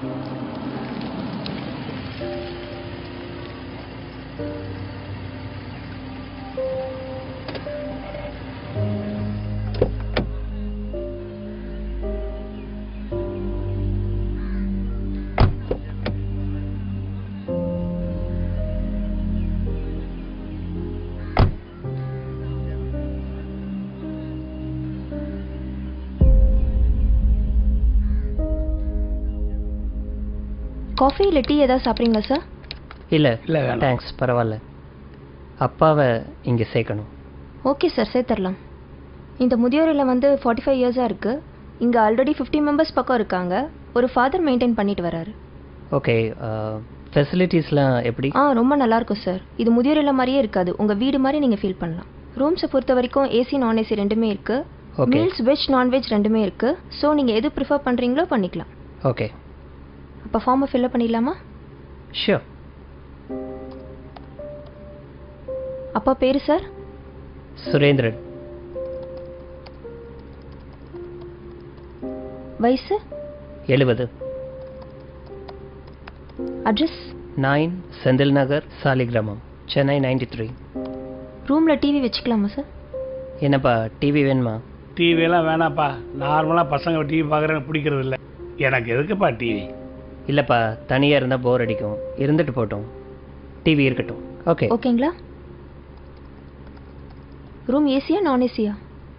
Coffee இல்லை tea ஏதாவது சாப்பிட்றீங்களா சார் இல்லை இல்லை வேணாம் தேங்க்ஸ் பரவாயில்ல அப்பாவை இங்கே சேர்க்கணும் ஓகே சார் சேர்த்துடலாம் இந்த முதியோர் இல்லம் வந்து ஃபார்ட்டி ஃபைவ் இயர்ஸாக இருக்குது இங்கே ஆல்ரெடி ஃபிஃப்டி மெம்பர்ஸ் பக்கம் இருக்காங்க ஒரு ஃபாதர் மெயின்டைன் பண்ணிட்டு வராரு ஓகே ஃபெசிலிட்டிஸ்லாம் எப்படி ஆ ரொம்ப நல்லா இருக்கும் சார் இது முதியோர் இல்லம் மாதிரியே இருக்காது உங்கள் வீடு மாதிரி நீங்கள் ஃபீல் பண்ணலாம் ரூம்ஸை பொறுத்த வரைக்கும் ஏசி நான் ஏசி ரெண்டுமே இருக்குது Okay. மீல்ஸ் வெஜ் நான்வெஜ் ரெண்டுமே இருக்குது ஸோ நீங்கள் எது ப்ரிஃபர் பண்ணுறீங்களோ பண்ணிக்கலாம் ஓகே அப்போ ஃபார்மை ஃபில்அப் பண்ணிடலாமா ஷியோர் அப்பா பேர் சார் சுரேந்திரன் வயசு எழுபது address nine Senthil Nagar Saligramam Chennai ninety three ரூமில் டிவி வச்சுக்கலாமா சார் என்னப்பா டிவி வேணுமா டிவியெல்லாம் வேணாப்பா நார்மலாக பசங்க டிவி பார்க்குறேன்னு பிடிக்கிறது இல்லை எனக்கு எதுக்குப்பா டிவி இல்லைப்பா தனியாக இருந்தால் போர் அடிக்கும் இருந்துட்டு போட்டோம் டிவி இருக்கட்டும் ஓகே ஓகேங்களா ரூம் ஏசியா நான் ஏசியா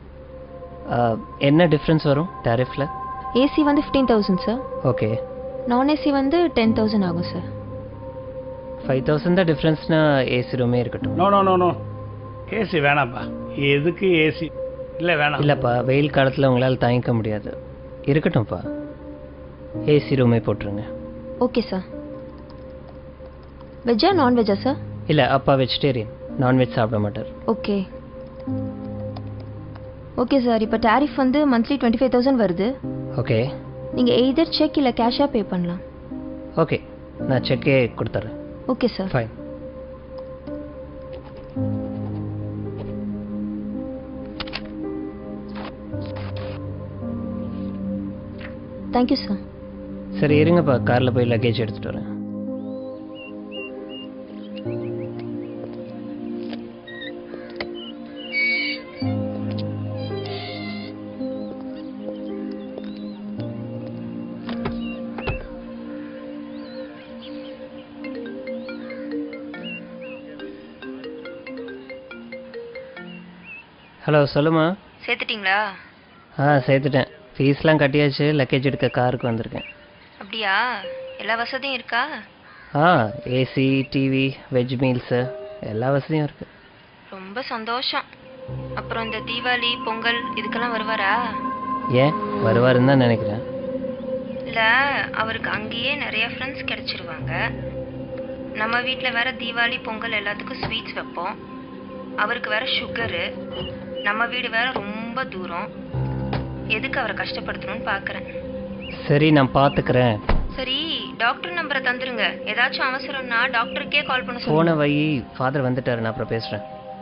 என்ன டிஃப்ரென்ஸ் வரும் டேரிஃபில் ஏசி வந்து ஃபிஃப்டீன் தௌசண்ட் சார் ஓகே நான் ஏசி வந்து டென் தௌசண்ட் ஆகும் சார் ஃபைவ் தௌசண்ட் தான் டிஃப்ரென்ஸ்னா ஏசி ரூமே இருக்கட்டும் no no no no AC வேணாப்பா எதுக்கு ஏசி இல்லை வேணாம் இல்லைப்பா வெயில் காலத்தில் உங்களால் தாங்கிக்க முடியாது இருக்கட்டும்ப்பா ஏசி ரூமே போட்டுருங்க ஓகே சார் வெஜ்ஜா நான்வெஜ்ஜா சார் இல்லை அப்பா வெஜிடேரியன் நான்வெஜ் சாப்பிட மாட்டார் ஓகே ஓகே சார் இப்போ டாரிஃப் வந்து மந்த்லி டுவெண்ட்டி ஃபைவ் தௌசண்ட் வருது ஓகே நீங்கள் எய்தர் செக் இல்லை கேஷாக பே பண்ணலாம் ஓகே நான் செக்கே கொடுத்துட்றேன் okay sir fine thank you sir சரி இருங்கப்பா காரில் போய் லக்கேஜ் எடுத்துகிட்டு வரேன் ஹலோ சொல்லுமா சேர்த்துட்டிங்களா ஆ சேர்த்துட்டேன் ஃபீஸ்லாம் கட்டியாச்சு லக்கேஜ் எடுக்க காருக்கு வந்திருக்கேன் அப்படியா எல்லா வசதியும் இருக்கா ஆ ஏசி டிவி வெஜ் மீல்ஸு எல்லா வசதியும் இருக்குது ரொம்ப சந்தோஷம் அப்புறம் இந்த தீபாவளி பொங்கல் இதுக்கெல்லாம் வருவாரா ஏன் வருவாருன்னு தான் நினைக்கிறேன் இல்லை அவருக்கு அங்கேயே நிறைய ஃப்ரெண்ட்ஸ் கிடைச்சிருவாங்க நம்ம வீட்டில் வேற தீபாவளி பொங்கல் எல்லாத்துக்கும் ஸ்வீட்ஸ் வைப்போம் அவருக்கு வேற சுகரு நம்ம வீடு வேற ரொம்ப தூரம் எதுக்கு அவரை கஷ்டப்படுத்தணும்னு பார்க்குறேன் சரி நான் பார்த்துக்கிறேன் சரி டாக்டர் நம்பரை தந்துருங்க ஏதாச்சும் அவசரம்னா டாக்டருக்கே கால் பண்ண ஃபோனை சொல்லுங்க வை ஃபாதர் வந்துட்டாரு நான் அப்புறம் பேசுகிறேன்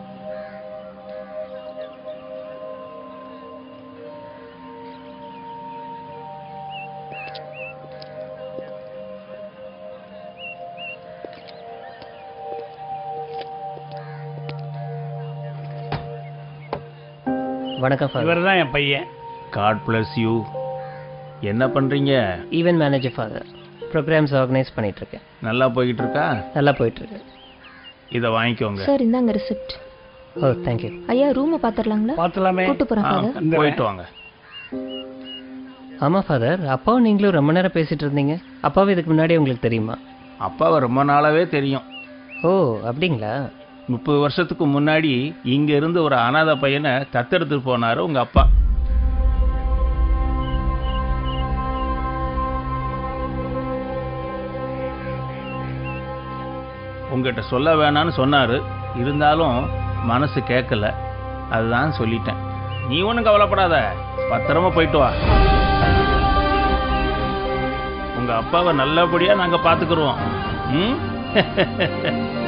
வணக்கம் ஃபாதர் இவர் தான் என் பையன் காட் பிளஸ் யூ என்ன பண்ணுறீங்க event manager father programs organise பண்ணிட்டு இருக்கேன் நல்லா போய்கிட்டு இருக்கா நல்லா போயிட்டு இருக்கு இதை வாங்கிக்கோங்க சார் இந்தாங்க ரிசிப்ட் ஓ தேங்க்யூ ஐயா ரூமை பார்த்துடலாங்களா பார்த்துலாமே கூட்டு போகிறேன் ஆ, ஃபாதர் இந்த போயிட்டு வாங்க ஆமாம் ஃபாதர் அப்பாவும் நீங்களும் ரொம்ப நேரம் பேசிட்டு இருந்தீங்க அப்பாவும் இதுக்கு முன்னாடி உங்களுக்கு தெரியுமா அப்பாவை ரொம்ப நாளாவே தெரியும் ஓ அப்படிங்களா முப்பது வருஷத்துக்கு முன்னாடி இங்க இருந்து ஒரு அனாதை பையனை தத்தெடுத்துட்டு போனாரு உங்க அப்பா உங்ககிட்ட சொல்ல வேணாம்னு சொன்னாரு இருந்தாலும் மனசு கேட்கல அதுதான் சொல்லிட்டேன் நீ ஒன்றும் கவலைப்படாத பத்திரமா போயிட்டு வா உங்க அப்பாவை நல்லபடியா நாங்க பாத்துக்கிறோம் ம்